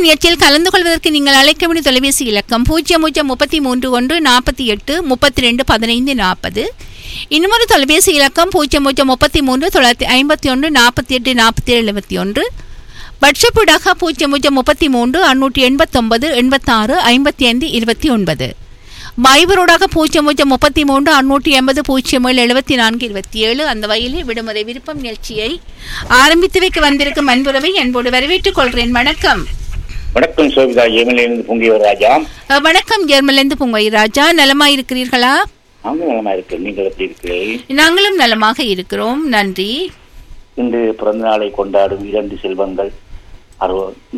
நிகழ்ச்சியில் கலந்து கொள்வதற்கு நீங்கள் அழைக்க வேண்டிய தொலைபேசி இலக்கம் பூஜ்ஜியம் பூஜ்ஜியம் முப்பத்தி மூன்று ஒன்று நாற்பத்தி எட்டு முப்பத்தி ரெண்டு பதினைந்து நாற்பது இன்னுமொரு தொலைபேசி இலக்கம் பூஜ்ஜியம் பூஜ்ஜியம் முப்பத்தி மூன்று தொள்ளாயிரத்தி ஐம்பத்தி ஒன்று நாற்பத்தி எட்டு நாற்பத்தி ஏழு எழுபத்தி ஒன்று வாட்ஸ்அப்புடாக பூஜ்ஜியம் பூஜ்ஜியம் முப்பத்தி மூன்று அறுநூற்றி எண்பத்தொன்பது எண்பத்தாறு ஐம்பத்தி ஐந்து இருபத்தி ஒன்பது மைபரோடாக பூஜ்ஜியம் பூஜ்ஜியம் முப்பத்தி மூன்று அறுநூற்றி எண்பது பூஜ்ஜியம் ஏழு எழுபத்தி நான்கு இருபத்தி ஏழு அந்த வகையிலே விடுமுறை விருப்பம் நிகழ்ச்சியை ஆரம்பித்து வைக்க வந்திருக்கும் அன்புறவை என்போடு வரவேற்றுக் கொள்கிறேன் வணக்கம் வணக்கம் சோபிதா ஏமலிருந்து பொங்கியவர் ராஜா அஹ், வணக்கம் ஜெர்மலேந்து பூங்கோய் ராஜா நலமா இருக்கிறீர்களா அவங்க நலமா இருக்கு நீங்கள் எப்படி இருக்கிறீர்கள் நாங்களும் நலமாக இருக்கிறோம் நன்றி இன்று பிறந்த நாளை கொண்டாடும் இரண்டு செல்வங்கள் அறுபது